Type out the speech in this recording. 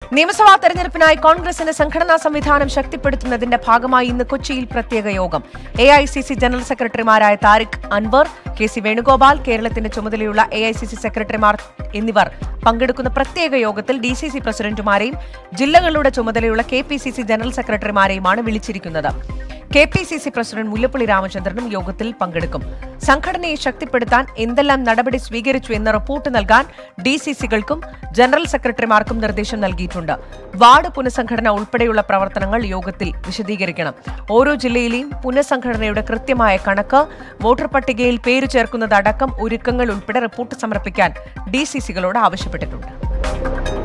നിയമസഭാ തെരഞ്ഞെടുപ്പിനായി കോൺഗ്രസിന്റെ സംഘടനാ സംവിധാനം ശക്തിപ്പെടുത്തുന്നതിന്റെ ഭാഗമായി ഇന്ന് കൊച്ചിയിൽ പ്രത്യേക യോഗം A I C C general സെക്രട്ടറിമാരായ താരിഖ് അൻവർ കെ സി വേണുഗോപാൽ കേരളത്തിന്റെ ചുമതലയുള്ള എ ഐ സി സി സെക്രട്ടറിമാർ എന്നിവർ പങ്കെടുക്കുന്ന പ്രത്യേക യോഗത്തിൽ ഡി സി സി പ്രസിഡന്റുമാരെയും ജില്ലകളുടെ ചുമതലയുള്ള K P C C general സെക്രട്ടറിമാരെയുമാണ് വിളിച്ചിരിക്കുന്നത് K P C C president Mullappally രാമചന്ദ്രനും യോഗത്തിൽ പങ്കെടുക്കും സംഘടനയെ ശക്തിപ്പെടുത്താൻ എന്തെല്ലാം നടപടി സ്വീകരിച്ചു എന്ന റിപ്പോർട്ട് നൽകാൻ ഡി സി സികൾക്കും ജനറൽ സെക്രട്ടറിമാർക്കും നിർദ്ദേശം നൽകിയിട്ടുണ്ട് വാർഡ് പുനഃസംഘടന ഉൾപ്പെടെയുള്ള പ്രവർത്തനങ്ങൾ യോഗത്തിൽ വിശദീകരിക്കണം ഓരോ ജില്ലയിലെയും പുനഃസംഘടനയുടെ കൃത്യമായ കണക്ക് വോട്ടർ പട്ടികയിൽ പേര് ചേർക്കുന്നതടക്കം ഒരുക്കങ്ങൾ ഉൾപ്പെടെ റിപ്പോർട്ട് സമർപ്പിക്കാൻ ഡി സി സികളോട് ആവശ്യപ്പെട്ടിട്ടുണ്ട്